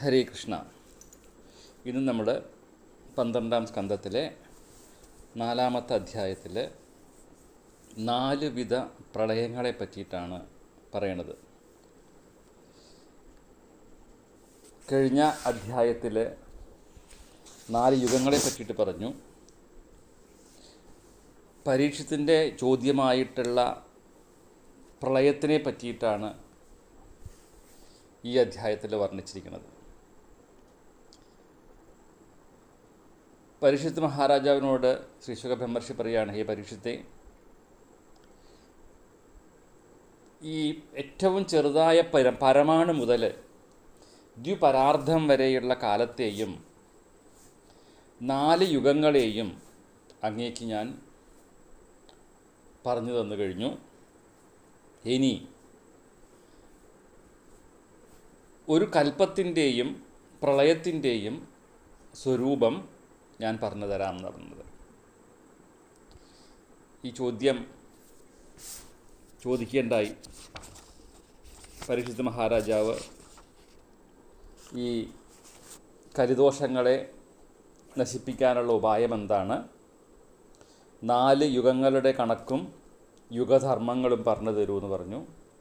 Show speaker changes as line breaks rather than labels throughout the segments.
ഹരേ കൃഷ്ണ ഇന്ന് നമ്മൾ പന്ത്രണ്ടാം സ്കന്ധത്തിലെ നാലാമത്തെ അധ്യായത്തിൽ നാല് വിധ പ്രളയങ്ങളെ പറ്റിയിട്ടാണ് പറയണത് കഴിഞ്ഞ അധ്യായത്തിൽ നാല് യുഗങ്ങളെ പറ്റിയിട്ട് പറഞ്ഞു പരീക്ഷത്തിൻ്റെ ചോദ്യമായിട്ടുള്ള പ്രളയത്തിനെ പറ്റിയിട്ടാണ് ഈ അധ്യായത്തിൽ വർണ്ണിച്ചിരിക്കുന്നത് പരീക്ഷിത്ത് മഹാരാജാവിനോട് ശ്രീ സുഖബ്രഹ്മർഷി പറയുകയാണ് ഈ പരീക്ഷത്തെ ഈ ഏറ്റവും ചെറുതായ പര പരമാണു മുതൽ ദ്വിപരാർദ്ധം വരെയുള്ള കാലത്തെയും നാല് യുഗങ്ങളെയും അങ്ങേക്ക് ഞാൻ പറഞ്ഞു തന്നു കഴിഞ്ഞു ഇനി ഒരു കൽപ്പത്തിൻ്റെയും പ്രളയത്തിൻ്റെയും സ്വരൂപം ഞാൻ പറഞ്ഞു തരാം എന്ന് പറഞ്ഞത് ഈ ചോദ്യം ചോദിക്കേണ്ടായി പരീക്ഷിത് മഹാരാജാവ് ഈ കരിദോഷങ്ങളെ നശിപ്പിക്കാനുള്ള ഉപായം എന്താണ് നാല് യുഗങ്ങളുടെ കണക്കും യുഗധർമ്മങ്ങളും പറഞ്ഞു തരൂ എന്ന് പറഞ്ഞു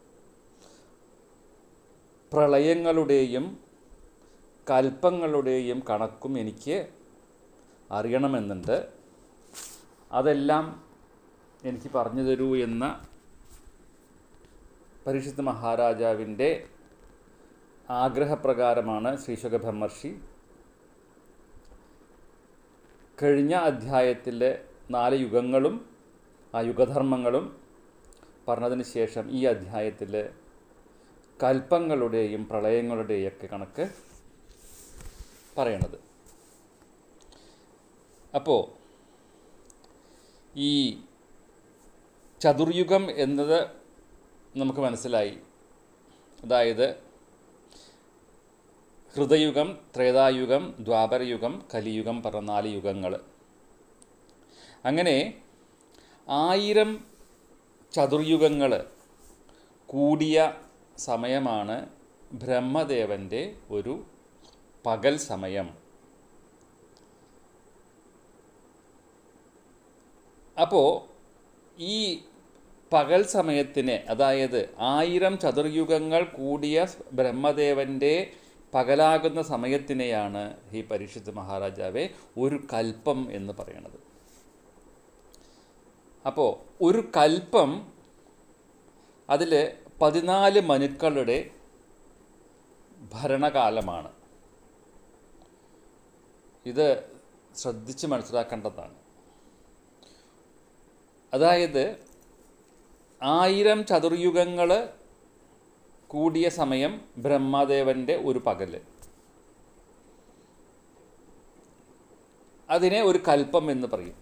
പ്രളയങ്ങളുടെയും കൽപ്പങ്ങളുടെയും കണക്കും എനിക്ക് അറിയണമെന്നുണ്ട് അതെല്ലാം എനിക്ക് പറഞ്ഞു തരൂ എന്ന പരീക്ഷിത് മഹാരാജാവിൻ്റെ ആഗ്രഹപ്രകാരമാണ് ശ്രീശുഖ ബ്രഹ്മർഷി കഴിഞ്ഞ അധ്യായത്തിലെ നാല് യുഗങ്ങളും ആ യുഗധർമ്മങ്ങളും പറഞ്ഞതിന് ശേഷം ഈ അധ്യായത്തിൽ കൽപ്പങ്ങളുടെയും പ്രളയങ്ങളുടെയൊക്കെ കണക്ക് പറയണത് അപ്പോൾ ഈ ചതുർയുഗം എന്നത് നമുക്ക് മനസ്സിലായി അതായത് ഹൃദയുഗം ത്രേതായുഗം ദ്വാപരയുഗം കലിയുഗം പറഞ്ഞ നാല് യുഗങ്ങൾ അങ്ങനെ ആയിരം ചതുർയുഗങ്ങൾ കൂടിയ സമയമാണ് ബ്രഹ്മദേവൻ്റെ ഒരു പകൽ സമയം അപ്പോൾ ഈ പകൽ സമയത്തിന് അതായത് ആയിരം ചതുർയുഗങ്ങൾ കൂടിയ ബ്രഹ്മദേവൻ്റെ പകലാകുന്ന സമയത്തിനെയാണ് ഈ പരീക്ഷിത് മഹാരാജാവെ ഒരു കൽപ്പം എന്ന് പറയണത് അപ്പോൾ ഒരു കൽപ്പം അതിൽ പതിനാല് മനുക്കളുടെ ഭരണകാലമാണ് ഇത് ശ്രദ്ധിച്ച് മനസ്സിലാക്കേണ്ടതാണ് അതായത് ആയിരം ചതുർയുഗങ്ങൾ കൂടിയ സമയം ബ്രഹ്മദേവൻ്റെ ഒരു പകല് അതിനെ ഒരു കൽപ്പം എന്ന് പറയും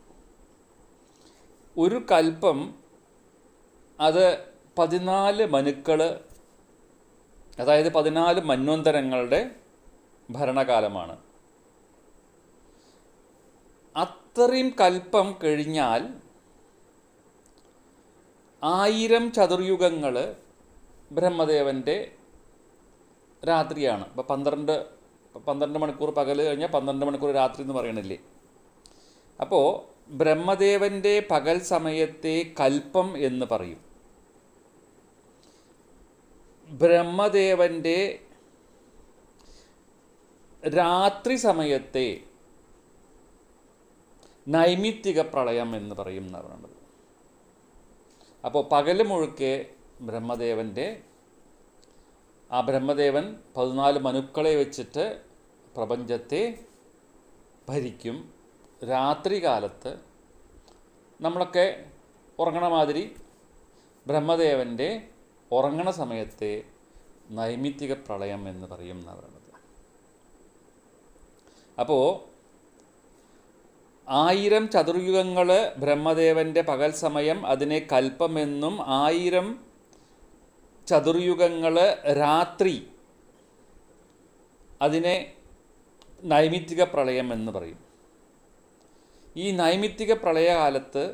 ഒരു കൽപ്പം അത് പതിനാല് മനുക്കൾ അതായത് പതിനാല് മന്വന്തരങ്ങളുടെ ഭരണകാലമാണ് അത്രയും കൽപ്പം കഴിഞ്ഞാൽ ആയിരം ചതുർയുഗങ്ങൾ ബ്രഹ്മദേവൻ്റെ രാത്രിയാണ് ഇപ്പോൾ പന്ത്രണ്ട് പന്ത്രണ്ട് മണിക്കൂർ പകൽ കഴിഞ്ഞാൽ പന്ത്രണ്ട് മണിക്കൂർ രാത്രി എന്ന് പറയണില്ലേ അപ്പോൾ ബ്രഹ്മദേവൻ്റെ പകൽ സമയത്തെ കൽപ്പം എന്ന് പറയും ബ്രഹ്മദേവൻ്റെ രാത്രി സമയത്തെ നൈമിത്തിക പ്രളയം എന്ന് പറയും എന്നാണ് പറയുന്നത് അപ്പോൾ പകൽ മുഴുക്കെ ബ്രഹ്മദേവൻ്റെ ആ ബ്രഹ്മദേവൻ പതിനാല് മനുക്കളെ വെച്ചിട്ട് പ്രപഞ്ചത്തെ ഭരിക്കും രാത്രി കാലത്ത് നമ്മളൊക്കെ ഉറങ്ങണ മാതിരി ബ്രഹ്മദേവൻ്റെ ഉറങ്ങണ സമയത്തെ നൈമിത്തിക പ്രളയം എന്ന് പറയും എന്നാണ് പറയുന്നത് അപ്പോൾ ആയിരം ചതുർയുഗങ്ങൾ ബ്രഹ്മദേവൻ്റെ പകൽ സമയം അതിനെ കൽപ്പമെന്നും ആയിരം ചതുർയുഗങ്ങൾ രാത്രി അതിനെ നൈമിത്തിക പ്രളയം എന്ന് പറയും ഈ നൈമിത്തിക പ്രളയകാലത്ത്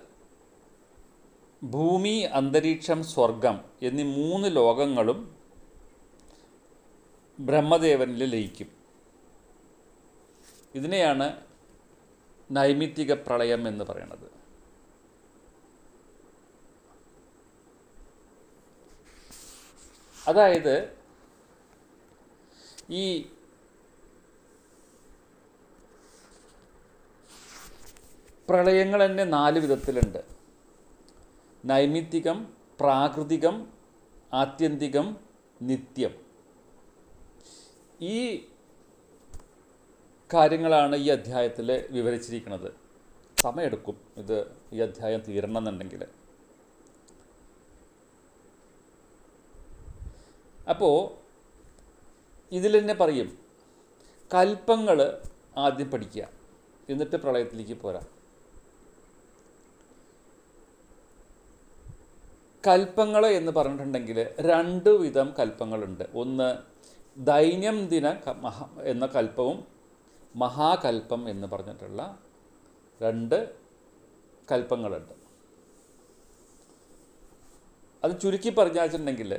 ഭൂമി അന്തരീക്ഷം സ്വർഗം എന്നീ മൂന്ന് ലോകങ്ങളും ബ്രഹ്മദേവനിൽ ലയിക്കും ഇതിനെയാണ് നൈമിത്തിക പ്രളയം എന്ന് പറയുന്നത് അതായത് ഈ പ്രളയങ്ങൾ തന്നെ നാല് വിധത്തിലുണ്ട് നൈമിത്തികം പ്രാകൃതികം ആത്യന്തികം നിത്യം ഈ കാര്യങ്ങളാണ് ഈ അധ്യായത്തിൽ വിവരിച്ചിരിക്കുന്നത് സമയമെടുക്കും ഇത് ഈ അധ്യായം തീരണം എന്നുണ്ടെങ്കിൽ അപ്പോൾ ഇതിൽ തന്നെ പറയും കൽപ്പങ്ങൾ ആദ്യം പഠിക്കുക എന്നിട്ട് പ്രളയത്തിലേക്ക് പോരാ കൽപ്പങ്ങൾ എന്ന് പറഞ്ഞിട്ടുണ്ടെങ്കിൽ രണ്ട് വിധം കൽപ്പങ്ങളുണ്ട് ഒന്ന് ദൈനംദിന ക- മഹാ എന്ന കൽപ്പവും മഹാകൽപ്പം എന്ന് പറഞ്ഞിട്ടുള്ള രണ്ട് കൽപ്പങ്ങളുണ്ട് അത് ചുരുക്കി പറഞ്ഞാച്ചിട്ടുണ്ടെങ്കിൽ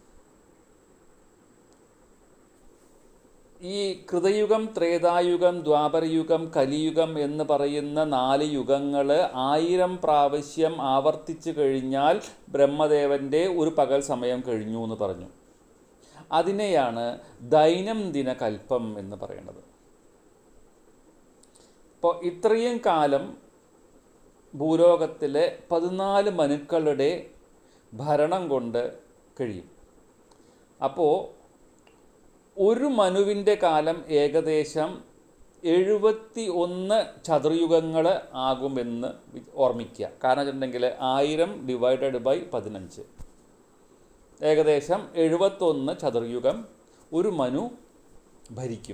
ഈ കൃതയുഗം ത്രേതായുഗം ദ്വാപരയുഗം കലിയുഗം എന്ന് പറയുന്ന നാല് യുഗങ്ങൾ ആയിരം പ്രാവശ്യം ആവർത്തിച്ചു കഴിഞ്ഞാൽ ബ്രഹ്മദേവൻ്റെ ഒരു പകൽ സമയം കഴിഞ്ഞു എന്ന് പറഞ്ഞു അതിനെയാണ് ദൈനംദിന കൽപ്പം എന്ന് പറയുന്നത് ഇപ്പോൾ ഇത്രയും കാലം ഭൂലോകത്തിലെ പതിനാല് മനുക്കളുടെ ഭരണം കൊണ്ട് കഴിയും അപ്പോൾ ഒരു മനുവിൻ്റെ കാലം ഏകദേശം എഴുപത്തി ഒന്ന് ചതുർയുഗങ്ങൾ ആകുമെന്ന് വി- ഓർമ്മിക്കുക കാരണം വെച്ചിട്ടുണ്ടെങ്കിൽ ആയിരം ഡിവൈഡഡ് ബൈ പതിനഞ്ച് ഏകദേശം എഴുപത്തൊന്ന് ചതുർയുഗം ഒരു മനു ഭരിക്കും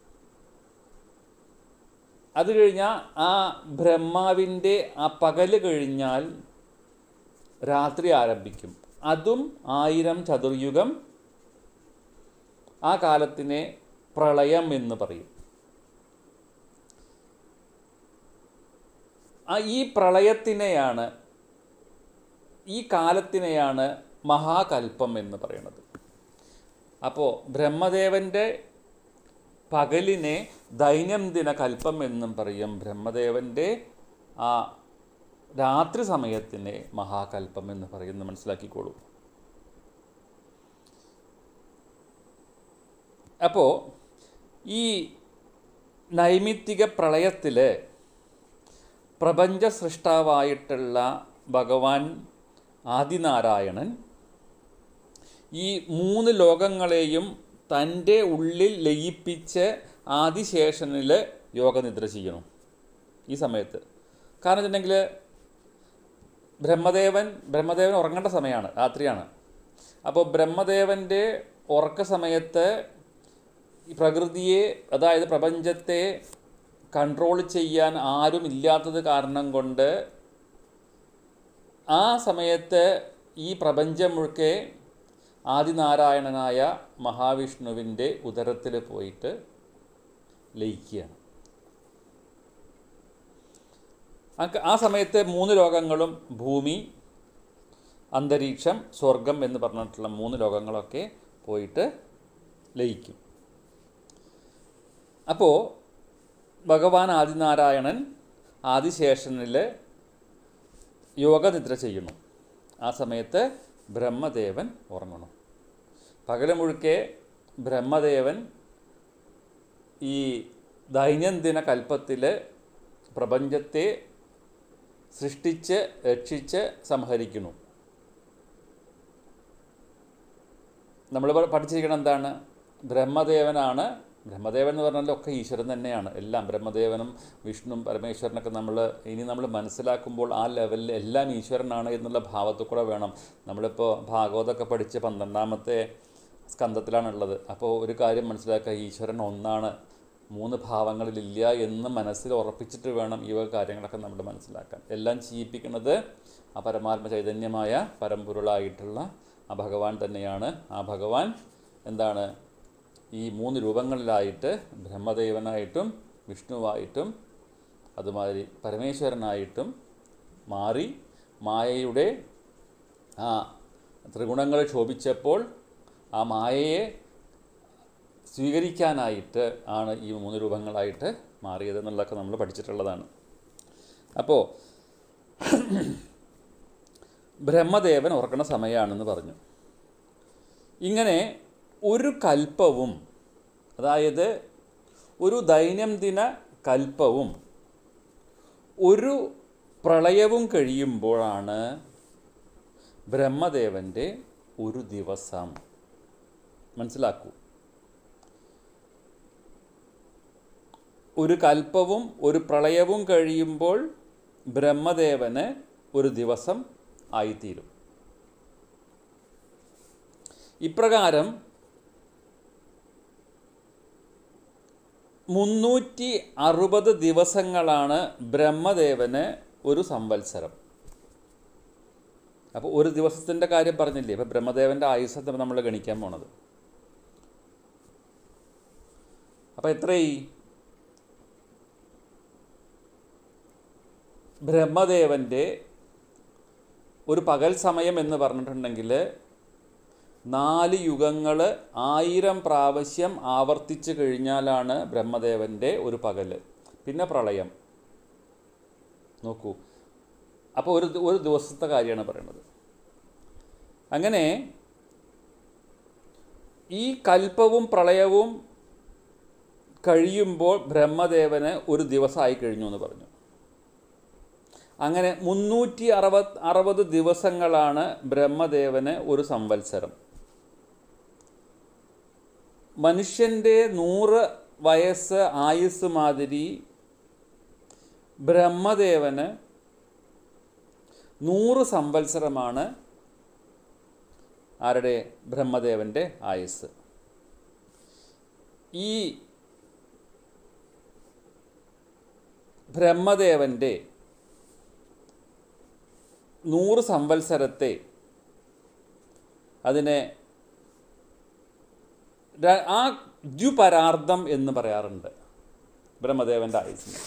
അത് കഴിഞ്ഞാൽ ആ ബ്രഹ്മാവിൻ്റെ ആ പകല് കഴിഞ്ഞാൽ രാത്രി ആരംഭിക്കും അതും ആയിരം ചതുർയുഗം ആ കാലത്തിനെ പ്രളയം എന്ന് പറയും ആ ഈ പ്രളയത്തിനെയാണ് ഈ കാലത്തിനെയാണ് മഹാകൽപ്പം എന്ന് പറയുന്നത് അപ്പോൾ ബ്രഹ്മദേവൻ്റെ പകലിനെ ദൈനംദിന കൽപ്പം എന്നും പറയും ബ്രഹ്മദേവൻ്റെ ആ രാത്രി സമയത്തിനെ മഹാകൽപ്പം എന്ന് പറയുന്നു മനസ്സിലാക്കിക്കോളൂ അപ്പോൾ ഈ നൈമിത്തിക പ്രളയത്തിൽ പ്രപഞ്ച സൃഷ്ടാവായിട്ടുള്ള ഭഗവാൻ ആദിനാരായണൻ ഈ മൂന്ന് ലോകങ്ങളെയും തൻ്റെ ഉള്ളിൽ ലയിപ്പിച്ച് ആദിശേഷനിൽ യോഗനിദ്ര ചെയ്യണം ഈ സമയത്ത് കാരണം വെച്ചിട്ടുണ്ടെങ്കിൽ ബ്രഹ്മദേവൻ ബ്രഹ്മദേവൻ ഉറങ്ങേണ്ട സമയമാണ് രാത്രിയാണ് അപ്പോൾ ബ്രഹ്മദേവൻ്റെ ഉറക്ക സമയത്ത് ഈ പ്രകൃതിയെ അതായത് പ്രപഞ്ചത്തെ കൺട്രോൾ ചെയ്യാൻ ആരും ഇല്ലാത്തത് കാരണം കൊണ്ട് ആ സമയത്ത് ഈ പ്രപഞ്ചം മുഴുക്കെ ആദിനാരായണനായ മഹാവിഷ്ണുവിൻ്റെ ഉദരത്തിൽ പോയിട്ട് ലയിക്കുകയാണ് ആ- ആ സമയത്ത് മൂന്ന് ലോകങ്ങളും ഭൂമി അന്തരീക്ഷം സ്വർഗം എന്ന് പറഞ്ഞിട്ടുള്ള മൂന്ന് ലോകങ്ങളൊക്കെ പോയിട്ട് ലയിക്കും അപ്പോൾ ഭഗവാൻ ആദിനാരായണൻ ആദിശേഷനിൽ യോഗനിദ്ര ചെയ്യണം ആ സമയത്ത് ബ്രഹ്മദേവൻ ഉറങ്ങണം പകല് മുഴുക്കെ ബ്രഹ്മദേവൻ ഈ ദൈനംദിന കൽപ്പത്തിൽ പ്രപഞ്ചത്തെ സൃഷ്ടിച്ച് രക്ഷിച്ച് സംഹരിക്കുന്നു നമ്മൾ പഠിച്ചിരിക്കണം എന്താണ് ബ്രഹ്മദേവനാണ് ബ്രഹ്മദേവൻ എന്ന് പറഞ്ഞാൽ ഒക്കെ ഈശ്വരൻ തന്നെയാണ് എല്ലാം ബ്രഹ്മദേവനും വിഷ്ണുവും പരമേശ്വരനൊക്കെ നമ്മൾ ഇനി നമ്മൾ മനസ്സിലാക്കുമ്പോൾ ആ ലെവലിൽ എല്ലാം ഈശ്വരനാണ് എന്നുള്ള ഭാവത്തിൽ കൂടെ വേണം നമ്മളിപ്പോൾ ഭാഗവതമൊക്കെ പഠിച്ച് പന്ത്രണ്ടാമത്തെ സ്കന്ധത്തിലാണുള്ളത് അപ്പോൾ ഒരു കാര്യം മനസ്സിലാക്കുക ഈശ്വരൻ ഒന്നാണ് മൂന്ന് ഭാവങ്ങളിലില്ല എന്ന് മനസ്സിൽ ഉറപ്പിച്ചിട്ട് വേണം ഈ വക കാര്യങ്ങളൊക്കെ നമ്മൾ മനസ്സിലാക്കാൻ എല്ലാം ചെയ്യിപ്പിക്കുന്നത് ആ പരമാത്മ ചൈതന്യമായ പരമ്പൊരുളായിട്ടുള്ള ആ ഭഗവാൻ തന്നെയാണ് ആ ഭഗവാൻ എന്താണ് ഈ മൂന്ന് രൂപങ്ങളിലായിട്ട് ബ്രഹ്മദേവനായിട്ടും വിഷ്ണുവായിട്ടും അതുമാതിരി പരമേശ്വരനായിട്ടും മാറി മായയുടെ ആ ത്രിഗുണങ്ങൾ ശോഭിച്ചപ്പോൾ ആ മായയെ സ്വീകരിക്കാനായിട്ട് ആണ് ഈ മൂന്ന് രൂപങ്ങളായിട്ട് മാറിയത് എന്നുള്ളതൊക്കെ നമ്മൾ പഠിച്ചിട്ടുള്ളതാണ് അപ്പോൾ ബ്രഹ്മദേവൻ ഉറക്കണ സമയമാണെന്ന് പറഞ്ഞു ഇങ്ങനെ ഒരു കൽപ്പവും അതായത് ഒരു ദൈനംദിന കൽപ്പവും ഒരു പ്രളയവും കഴിയുമ്പോഴാണ് ബ്രഹ്മദേവൻ്റെ ഒരു ദിവസം മനസ്സിലാക്കൂ ഒരു കൽപ്പവും ഒരു പ്രളയവും കഴിയുമ്പോൾ ബ്രഹ്മദേവന് ഒരു ദിവസം ആയിത്തീരും ഇപ്രകാരം മുന്നൂറ്റി അറുപത് ദിവസങ്ങളാണ് ബ്രഹ്മദേവന് ഒരു സംവത്സരം അപ്പോൾ ഒരു ദിവസത്തിൻ്റെ കാര്യം പറഞ്ഞില്ലേ അപ്പോൾ ബ്രഹ്മദേവൻ്റെ ആയുസ്സത്തെ നമ്മൾ ഗണിക്കാൻ പോണത് അപ്പോൾ എത്രയായി ബ്രഹ്മദേവൻ്റെ ഒരു പകൽ സമയം എന്ന് പറഞ്ഞിട്ടുണ്ടെങ്കിൽ നാല് യുഗങ്ങൾ ആയിരം പ്രാവശ്യം ആവർത്തിച്ച് കഴിഞ്ഞാലാണ് ബ്രഹ്മദേവൻ്റെ ഒരു പകൽ പിന്നെ പ്രളയം നോക്കൂ അപ്പോൾ ഒരു ദി- ഒരു ദിവസത്തെ കാര്യമാണ് പറയുന്നത് അങ്ങനെ ഈ കൽപ്പവും പ്രളയവും കഴിയുമ്പോൾ ബ്രഹ്മദേവന് ഒരു ദിവസമായി കഴിഞ്ഞു എന്ന് പറഞ്ഞു അങ്ങനെ മുന്നൂറ്റി അറുപത് അറുപത് ദിവസങ്ങളാണ് ബ്രഹ്മദേവന് ഒരു സംവത്സരം മനുഷ്യൻ്റെ നൂറ് വയസ്സ് ആയുസ് മാതിരി ബ്രഹ്മദേവന് നൂറ് സംവത്സരമാണ് ആരുടെ ബ്രഹ്മദേവൻ്റെ ആയുസ് ഈ ബ്രഹ്മദേവൻ്റെ നൂറ് സംവത്സരത്തെ അതിനെ ര- ആ ദ്വിപരാർദ്ധം എന്ന് പറയാറുണ്ട് ബ്രഹ്മദേവൻ്റെ ആയുസിന്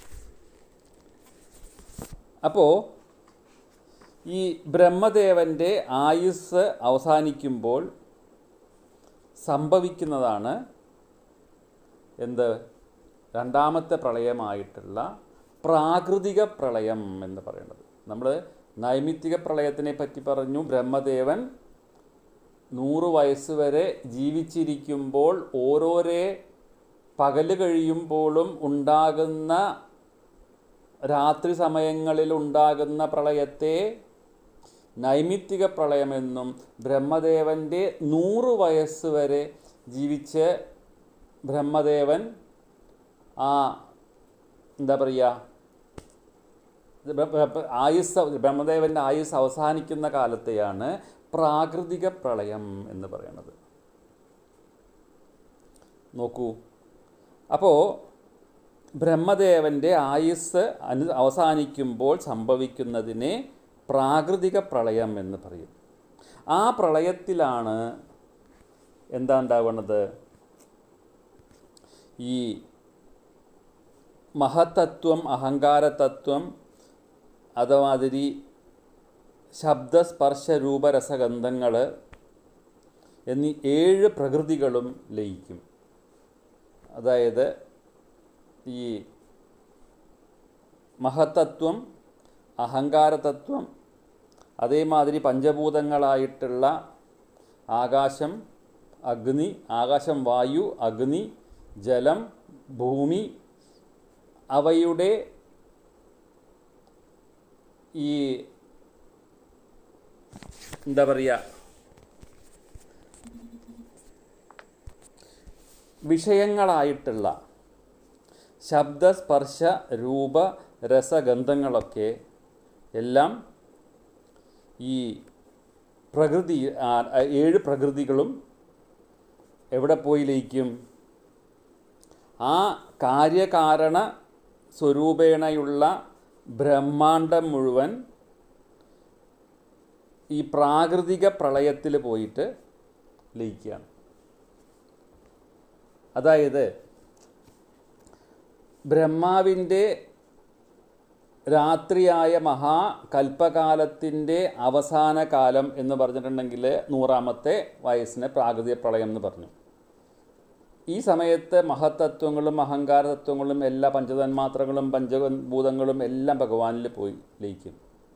അപ്പോൾ ഈ ബ്രഹ്മദേവൻ്റെ ആയുസ് അവസാനിക്കുമ്പോൾ സംഭവിക്കുന്നതാണ് എന്ത് രണ്ടാമത്തെ പ്രളയമായിട്ടുള്ള പ്രാകൃതിക പ്രളയം എന്ന് പറയുന്നത് നമ്മൾ നൈമിത്തിക പ്രളയത്തിനെ പറ്റി പറഞ്ഞു ബ്രഹ്മദേവൻ നൂറ് വയസ്സ് വരെ ജീവിച്ചിരിക്കുമ്പോൾ ഓരോരേ പകല് കഴിയുമ്പോഴും ഉണ്ടാകുന്ന രാത്രി സമയങ്ങളിൽ ഉണ്ടാകുന്ന പ്രളയത്തെ നൈമിത്തിക പ്രളയമെന്നും ബ്രഹ്മദേവൻ്റെ നൂറ് വയസ്സ് വരെ ജീവിച്ച് ബ്രഹ്മദേവൻ ആ എന്താ പറയുക ഇത് ബ്ര- ബ്ര- ആയുസ് ബ്രഹ്മദേവൻ്റെ ആയുസ് അവസാനിക്കുന്ന കാലത്തെയാണ് പ്രാകൃതിക പ്രളയം എന്ന് പറയുന്നത് നോക്കൂ അപ്പോൾ ബ്രഹ്മദേവൻ്റെ ആയുസ് അനു അവസാനിക്കുമ്പോൾ സംഭവിക്കുന്നതിനെ പ്രാകൃതിക പ്രളയം എന്ന് പറയും ആ പ്രളയത്തിലാണ് എന്താ ഉണ്ടാവുന്നത് ഈ മഹത്തത്വം അഹങ്കാരതത്വം അതുമാതിരി ശബ്ദസ്പർശ രൂപരസഗന്ധങ്ങൾ എന്നീ ഏഴ് പ്രകൃതികളും ലയിക്കും അതായത് ഈ മഹത്തത്വം അഹങ്കാരതത്വം അതേമാതിരി പഞ്ചഭൂതങ്ങളായിട്ടുള്ള ആകാശം അഗ്നി ആകാശം വായു അഗ്നി ജലം ഭൂമി അവയുടെ ഈ എന്താ പറയുക വിഷയങ്ങളായിട്ടുള്ള ശബ്ദസ്പർശ രൂപ രസഗന്ധങ്ങളൊക്കെ എല്ലാം ഈ പ്രകൃതി ആ, ഏഴ് പ്രകൃതികളും എവിടെ പോയി ലയിക്കും ആ കാര്യകാരണ സ്വരൂപേണയുള്ള ബ്രഹ്മാണ്ടം മുഴുവൻ ഈ പ്രാകൃതിക പ്രളയത്തിൽ പോയിട്ട് ലയിക്കുകയാണ് അതായത് ബ്രഹ്മാവിൻ്റെ രാത്രിയായ മഹാകൽപ്പകാലത്തിൻ്റെ അവസാന കാലം എന്ന് പറഞ്ഞിട്ടുണ്ടെങ്കിൽ നൂറാമത്തെ വയസ്സിന് പ്രാകൃതിക പ്രളയം എന്ന് പറഞ്ഞു ഈ സമയത്ത് മഹത്തത്വങ്ങളും അഹങ്കാര തത്വങ്ങളും എല്ലാ പഞ്ചതന്മാത്രകളും പഞ്ചഭൂതങ്ങളും എല്ലാം ഭഗവാനിൽ പോയി ലയിക്കും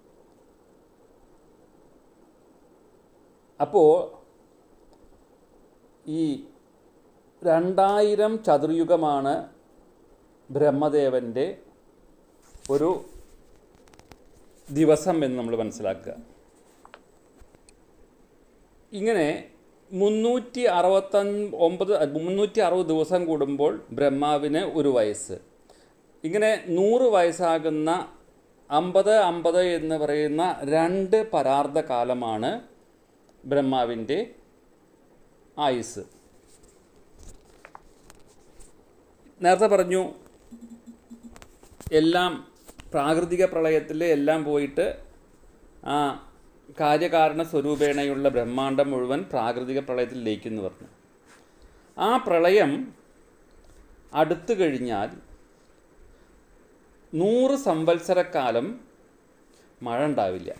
അപ്പോൾ ഈ രണ്ടായിരം ചതുർയുഗമാണ് ബ്രഹ്മദേവൻ്റെ ഒരു ദിവസം എന്ന് നമ്മൾ മനസ്സിലാക്കുക ഇങ്ങനെ മുന്നൂറ്റി അറുപത്തഞ്ച് ഒമ്പത് മുന്നൂറ്റി അറുപത് ദിവസം കൂടുമ്പോൾ ബ്രഹ്മാവിന് ഒരു വയസ്സ് ഇങ്ങനെ നൂറ് വയസ്സാകുന്ന അമ്പത് അമ്പത് എന്ന് പറയുന്ന രണ്ട് പരാർദ്ധ കാലമാണ് ബ്രഹ്മാവിൻ്റെ ആയുസ് നേരത്തെ പറഞ്ഞു എല്ലാം പ്രാകൃതിക പ്രളയത്തിൽ എല്ലാം പോയിട്ട് ആ കാര്യകാരണ സ്വരൂപേണയുള്ള ബ്രഹ്മാണ്ടം മുഴുവൻ പ്രാകൃതിക പ്രളയത്തിൽ ലയിക്കുന്നു പറഞ്ഞു ആ പ്രളയം അടുത്തു കഴിഞ്ഞാൽ നൂറ് സംവത്സരക്കാലം മഴ ഉണ്ടാവില്ല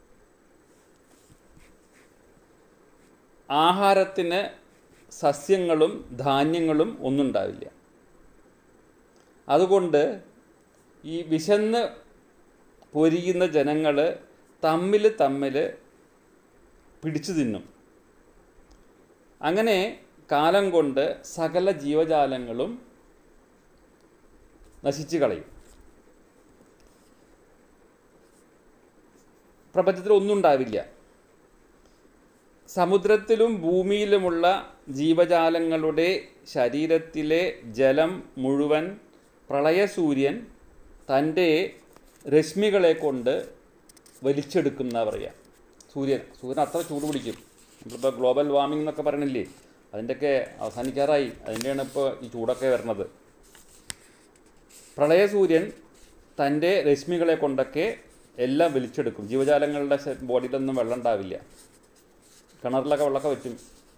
ആഹാരത്തിന് സസ്യങ്ങളും ധാന്യങ്ങളും ഒന്നും ഉണ്ടാവില്ല അതുകൊണ്ട് ഈ വിശന്ന് പൊരിയുന്ന ജനങ്ങൾ തമ്മിൽ തമ്മിൽ പിടിച്ചു തിന്നും അങ്ങനെ കാലം കൊണ്ട് സകല ജീവജാലങ്ങളും നശിച്ചു കളയും പ്രപഞ്ചത്തിൽ ഒന്നും ഉണ്ടാവില്ല സമുദ്രത്തിലും ഭൂമിയിലുമുള്ള ജീവജാലങ്ങളുടെ ശരീരത്തിലെ ജലം മുഴുവൻ പ്രളയസൂര്യൻ തൻ്റെ രശ്മികളെ കൊണ്ട് വലിച്ചെടുക്കുന്ന പറയാം സൂര്യൻ സൂര്യൻ അത്ര ചൂട് പിടിക്കും നമ്മളിപ്പോൾ ഗ്ലോബൽ വാർമിംഗ് എന്നൊക്കെ പറയണില്ലേ അതിൻ്റെയൊക്കെ അവസാനിക്കാറായി അതിൻ്റെയാണ് ഇപ്പോൾ ഈ ചൂടൊക്കെ വരുന്നത് പ്രളയസൂര്യൻ തൻ്റെ രശ്മികളെ കൊണ്ടൊക്കെ എല്ലാം വലിച്ചെടുക്കും ജീവജാലങ്ങളുടെ ബോഡിയിലൊന്നും വെള്ളം ഉണ്ടാവില്ല കിണറിലൊക്കെ വെള്ളമൊക്കെ വറ്റും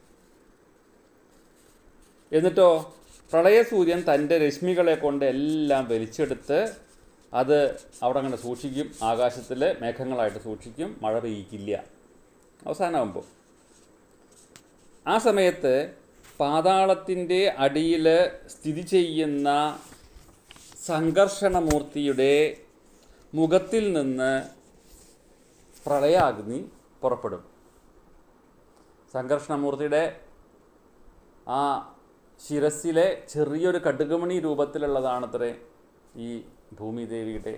എന്നിട്ടോ പ്രളയസൂര്യൻ തൻ്റെ രശ്മികളെ കൊണ്ട് എല്ലാം വലിച്ചെടുത്ത് അത് അവിടെ അങ്ങനെ സൂക്ഷിക്കും ആകാശത്തിൽ മേഘങ്ങളായിട്ട് സൂക്ഷിക്കും മഴ പെയ്യിക്കില്ല അവസാനമാകുമ്പോൾ ആ സമയത്ത് പാതാളത്തിൻ്റെ അടിയിൽ സ്ഥിതി ചെയ്യുന്ന സംഘർഷണമൂർത്തിയുടെ മുഖത്തിൽ നിന്ന് പ്രളയാഗ്നി പുറപ്പെടും സംഘർഷണമൂർത്തിയുടെ ആ ശിരസിലെ ചെറിയൊരു കടുകുമണി രൂപത്തിലുള്ളതാണത്രേ ഈ ഭൂമിദേവിയുടെ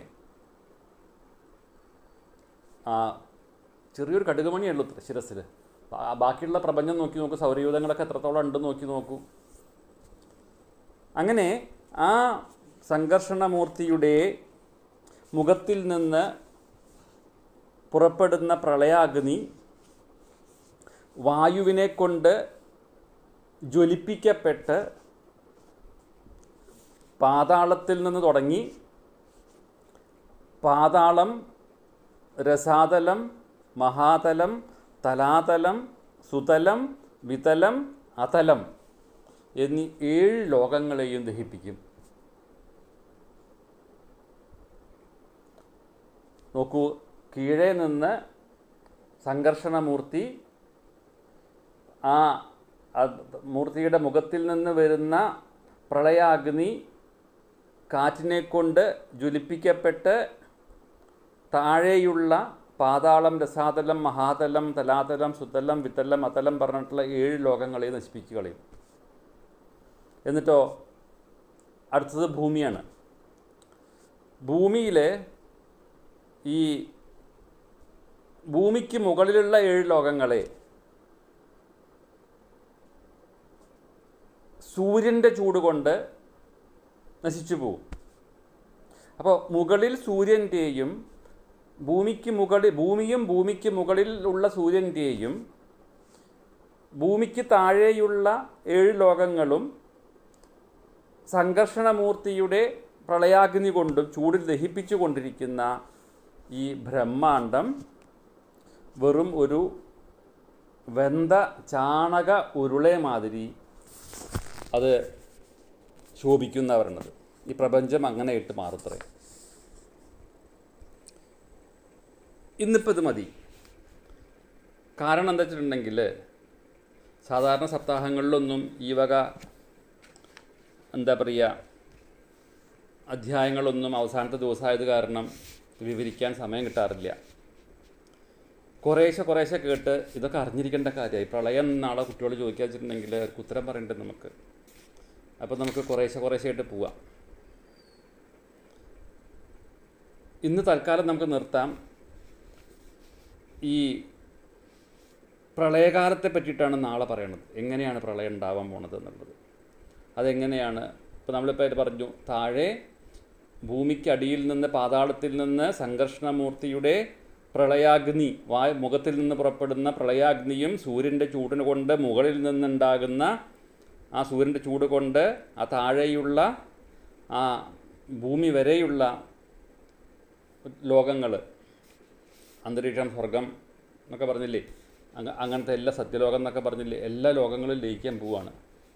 ആ ചെറിയൊരു കടുകുമണിയുള്ളൂ അത്ര ശിരസിൽ ബാക്കിയുള്ള പ്രപഞ്ചം നോക്കി നോക്കൂ സൗരയൂഥങ്ങളൊക്കെ എത്രത്തോളം ഉണ്ട് നോക്കി നോക്കൂ അങ്ങനെ ആ സംഘർഷണമൂർത്തിയുടെ മുഖത്തിൽ നിന്ന് പുറപ്പെടുന്ന പ്രളയാഗ്നി വായുവിനെ കൊണ്ട് ജ്വലിപ്പിക്കപ്പെട്ട് പാതാളത്തിൽ നിന്ന് തുടങ്ങി പാതാളം രസാതലം മഹാതലം തലാതലം സുതലം വിതലം അതലം എന്നീ ഏഴ് ലോകങ്ങളെയും ദഹിപ്പിക്കും നോക്കൂ കീഴേ നിന്ന് സംഘർഷണമൂർത്തി ആ അത് മൂർത്തിയുടെ മുഖത്തിൽ നിന്ന് വരുന്ന പ്രളയാഗ്നി കാറ്റിനെ കൊണ്ട് ജ്വലിപ്പിക്കപ്പെട്ട് താഴെയുള്ള പാതാളം രസാതലം മഹാതലം തലാതലം സുതലം വിതലം അതലം പറഞ്ഞിട്ടുള്ള ഏഴ് ലോകങ്ങളെ നശിപ്പിക്കുക കളയും എന്നിട്ടോ അടുത്തത് ഭൂമിയാണ് ഭൂമിയിലെ ഈ ഭൂമിക്ക് മുകളിലുള്ള ഏഴ് ലോകങ്ങളെ സൂര്യൻ്റെ ചൂട് കൊണ്ട് നശിച്ചു പോകും അപ്പോൾ മുകളിൽ സൂര്യൻ്റെയും ഭൂമിക്ക് മുകളിൽ ഭൂമിയും ഭൂമിക്ക് മുകളിൽ ഉള്ള സൂര്യൻ്റെയും ഭൂമിക്ക് താഴെയുള്ള ഏഴ് ലോകങ്ങളും സംഘർഷണമൂർത്തിയുടെ പ്രളയാഗ്നി കൊണ്ടും ചൂടിൽ ദഹിപ്പിച്ചു കൊണ്ടിരിക്കുന്ന ഈ ബ്രഹ്മാണ്ടം വെറും ഒരു വെന്ത ചാണക ഉരുളെ മാതിരി അത് ശോഭിക്കുന്ന പറയണത് ഈ പ്രപഞ്ചം അങ്ങനെ ഇട്ട് മാറുത്രേ ഇന്നിപ്പോൾ ഇത് മതി കാരണം എന്താ വെച്ചിട്ടുണ്ടെങ്കിൽ സാധാരണ സപ്താഹങ്ങളിലൊന്നും ഈ വക എന്താ പറയുക അധ്യായങ്ങളൊന്നും അവസാനത്തെ ദിവസമായത് കാരണം വിവരിക്കാൻ സമയം കിട്ടാറില്ല കുറേശ്ശെ കുറേശ്ശെ കേട്ട് ഇതൊക്കെ അറിഞ്ഞിരിക്കേണ്ട കാര്യമായി പ്രളയം നാളെ കുട്ടികളോട് ചോദിക്കുക വെച്ചിട്ടുണ്ടെങ്കിൽ അവർക്ക് ഉത്തരം പറയണ്ടേ നമുക്ക് അപ്പോൾ നമുക്ക് കുറേശ്ശെ കുറേശ്ശെ ആയിട്ട് പോവാം ഇന്ന് തൽക്കാലം നമുക്ക് നിർത്താം ഈ പ്രളയകാലത്തെ പറ്റിയിട്ടാണ് നാളെ പറയണത് എങ്ങനെയാണ് പ്രളയം ഉണ്ടാവാൻ പോണത് എന്നുള്ളത് അതെങ്ങനെയാണ് ഇപ്പോൾ നമ്മളിപ്പോൾ ഇത് പറഞ്ഞു താഴെ ഭൂമിക്കടിയിൽ നിന്ന് പാതാളത്തിൽ നിന്ന് സംഘർഷണമൂർത്തിയുടെ പ്രളയാഗ്നി വായ മുഖത്തിൽ നിന്ന് പുറപ്പെടുന്ന പ്രളയാഗ്നിയും സൂര്യൻ്റെ ചൂടിന് കൊണ്ട് മുകളിൽ നിന്നുണ്ടാകുന്ന ആ സൂര്യൻ്റെ ചൂട് കൊണ്ട് ആ താഴെയുള്ള ആ ഭൂമി വരെയുള്ള ലോകങ്ങൾ അന്തരീക്ഷം സ്വർഗം എന്നൊക്കെ പറഞ്ഞില്ലേ അങ്ങ അങ്ങനത്തെ എല്ലാ സത്യലോകം എന്നൊക്കെ പറഞ്ഞില്ലേ എല്ലാ ലോകങ്ങളും ലയിക്കാൻ പോവാണ്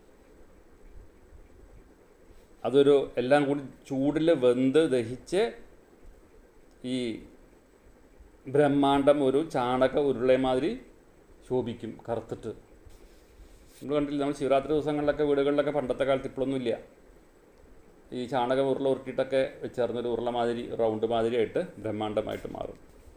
അതൊരു എല്ലാം കൂടി ചൂടിൽ വെന്ത് ദഹിച്ച് ഈ ബ്രഹ്മാണ്ടം ഒരു ചാണക ഉരുളെ മാതിരി ശോഭിക്കും കറുത്തിട്ട് നമ്മൾ കണ്ടില്ല നമ്മൾ ശിവരാത്രി ദിവസങ്ങളിലൊക്കെ വീടുകളിലൊക്കെ പണ്ടത്തെ കാലത്ത് ഇപ്പോഴൊന്നുമില്ല ഈ ചാണക ഉരുള ഉരുട്ടിയിട്ടൊക്കെ വെച്ചേർന്നൊരു ഉരുള മാതിരി റൗണ്ട് മാതിരിയായിട്ട് ബ്രഹ്മാണ്ടമായിട്ട് മാറും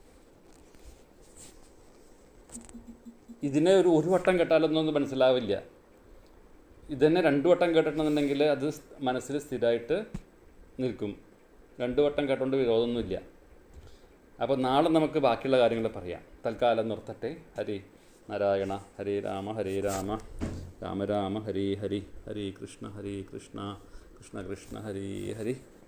ഇതിനെ ഒരു ഒരു വട്ടം കേട്ടാലൊന്നും മനസ്സിലാവില്ല ഇതന്നെ രണ്ടു വട്ടം കേട്ടിട്ടുണ്ടെന്നുണ്ടെങ്കിൽ അത് സ് മനസ്സിൽ സ്ഥിരമായിട്ട് നിൽക്കും രണ്ടു വട്ടം കേട്ടോണ്ട് വിരോധമൊന്നുമില്ല അപ്പോൾ നാളെ നമുക്ക് ബാക്കിയുള്ള കാര്യങ്ങൾ പറയാം തൽക്കാലം നിർത്തട്ടെ ഹരി നാരായണ ഹരേ രാമ ഹരേ രാമ രാമ രാമ ഹരി ഹരി ഹരി കൃഷ്ണ ഹരി കൃഷ്ണ കൃഷ്ണ കൃഷ്ണ ഹരി ഹരി